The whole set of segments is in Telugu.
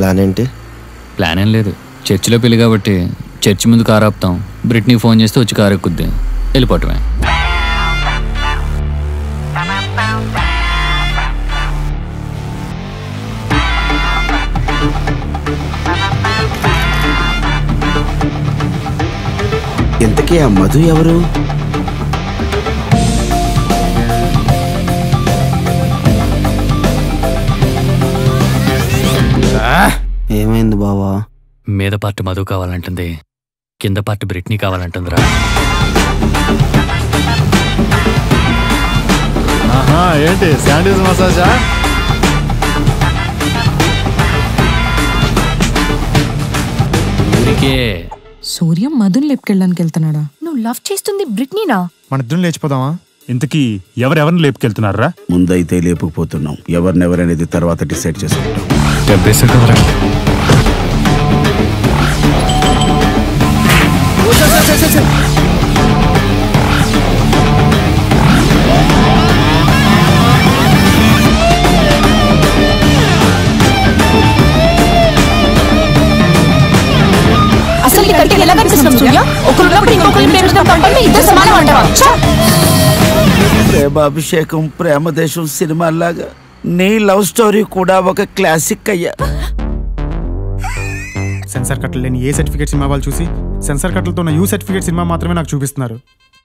ప్లాన్ ఏంటి ప్లాన్ ఏం లేదు చర్చిలో పెళ్లి కాబట్టి చర్చి ముందు కారు ఆపుతాం బ్రిట్నీ ఫోన్ చేస్తే వచ్చి కారు ఎక్కుద్ది వెళ్ళిపోవటమే ఇంతకీ ఆ మధు ఎవరు ఏమైంది బావా మీద పార్ట్ మధు కావాలంటుంది కింద పార్ట్ బ్రిట్నీ కావాలంటుందిరా ఆహా ఏంటి శాండీస్ మసాజా ఊరికే సూర్యం మధుని లేపుకెళ్ళడానికి వెళ్తున్నాడా నువ్వు లవ్ చేస్తుంది బ్రిట్నీనా మన ఇద్దరం లేచిపోదామా ఇంతకీ ఎవరెవరిని లేపుకెళ్తున్నారా ముందైతే లేపుకుపోతున్నాం ఎవరినెవరనేది తర్వాత డిసైడ్ చేసుకుంటాం డబ్బేసాడురా అసలు నీ కంటికి ఎలా కనిపిస్తున్నాం సూర్య ఒకరు ఉన్నప్పుడు ఇంకొకరిని ప్రేమించడం తప్పంటే ఇద్దరు సమానం అంటావా ఛ! ప్రేమాభిషేకం ప్రేమ దేశం సినిమాలాగా నీ లవ్ స్టోరీ కూడా ఒక క్లాసిక్ అయ్యా సెన్సార్ కట్టలు లేని ఏ సర్టిఫికేట్ సినిమా వాళ్ళు చూసి సెన్సార్ కట్టలతో ఉన్న యూ సర్టిఫికేట్ సినిమా మాత్రమే నాకు చూపిస్తున్నారు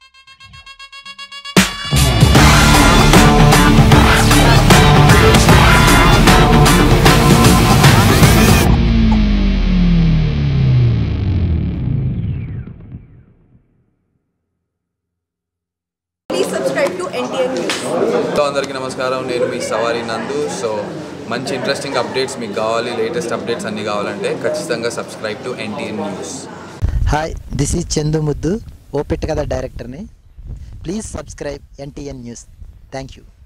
సో అందరికీ నమస్కారం నేను మీ సవారి నందు సో మంచి ఇంట్రెస్టింగ్ అప్డేట్స్ మీకు కావాలి లేటెస్ట్ అప్డేట్స్ అన్నీ కావాలంటే ఖచ్చితంగా subscribe to NTN news hi this is Chandu Muddu O Pitta Katha డైరెక్టర్ని please subscribe NTN news thank you